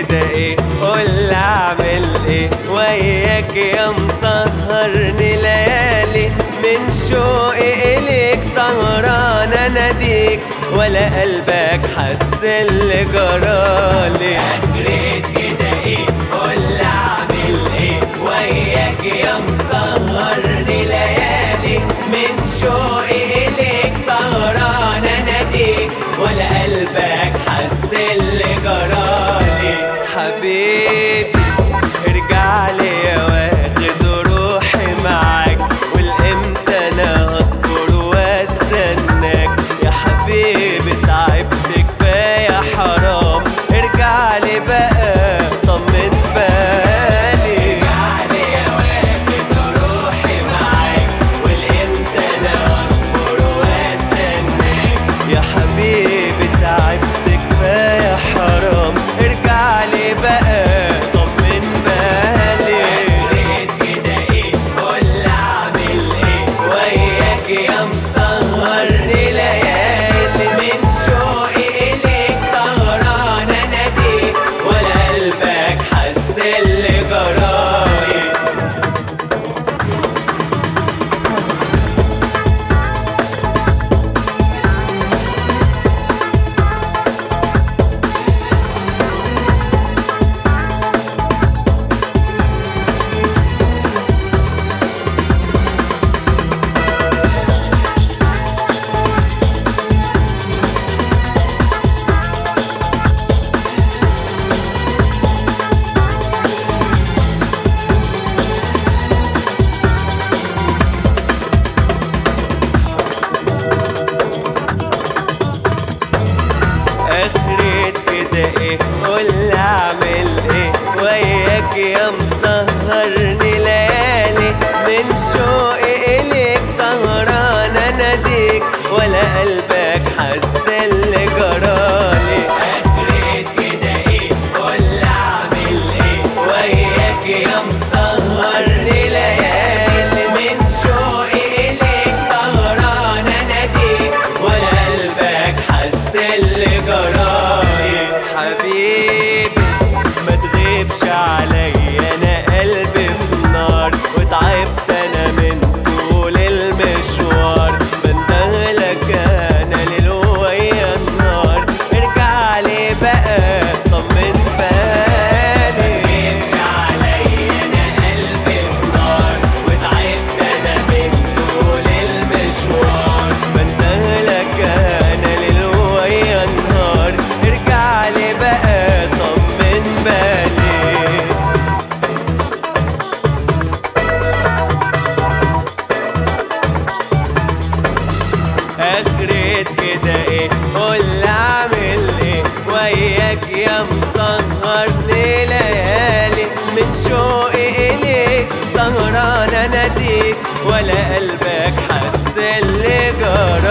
كده ايه قول اعمل ايه وياك يا مسهرني ليالي من شوقي اليك سهران اناديك ولا قلبك حس اللي جرالي اخرت كده ايه قول اعمل ايه وياك يا مسهرني ليالي من شوقي اليك سهران اناديك ولا قلبك حس اللي جرالي حبيبي ارجع لي يا واخد روحي معاك والامتى انا هصبر واستناك يا حبيبي تعبت كفايه حرام ارجع لي بقى طمن بالي علي يا واخد روحي معاك والامتى انا اصبر واستناك يا حبيبي تعبت كفايه حرام ارجع لي بقى طمن بالي اخرت كده ايه قول اعمل ايه وياك يا مسهرني ليالي من شوقي اليك سهران اناديك ولا قلبك حس اللي جراي اخرت كده ايه قول اعمل ايه وياك يا مسهرني ليالي من شوقي اليك سهران اناديك ولا قلبك حس اللي جرالي اخرت كده ايه قول اعمل ايه وياك يا مسهرني ليالي من شوقي اليك سهران اناديك ولا قلبك حس اللي جراي حبيبي ما تغيبش عليا انا قلبي في نار وتعبت انا من طول المشوار بندهلك انا ليل ويا النهار ارجع لي بقى طمن بالي مش عليا انا قلبي في نار وتعبت انا من طول المشوار بندهلك انا ليل ويا النهار ارجع لي بقى طمن بالي اخرت كده ايه قول اعمل ايه وياك يا مسهرني ليالي من شوقي اليك سهران اناديك ولا قلبك حس اللي جرى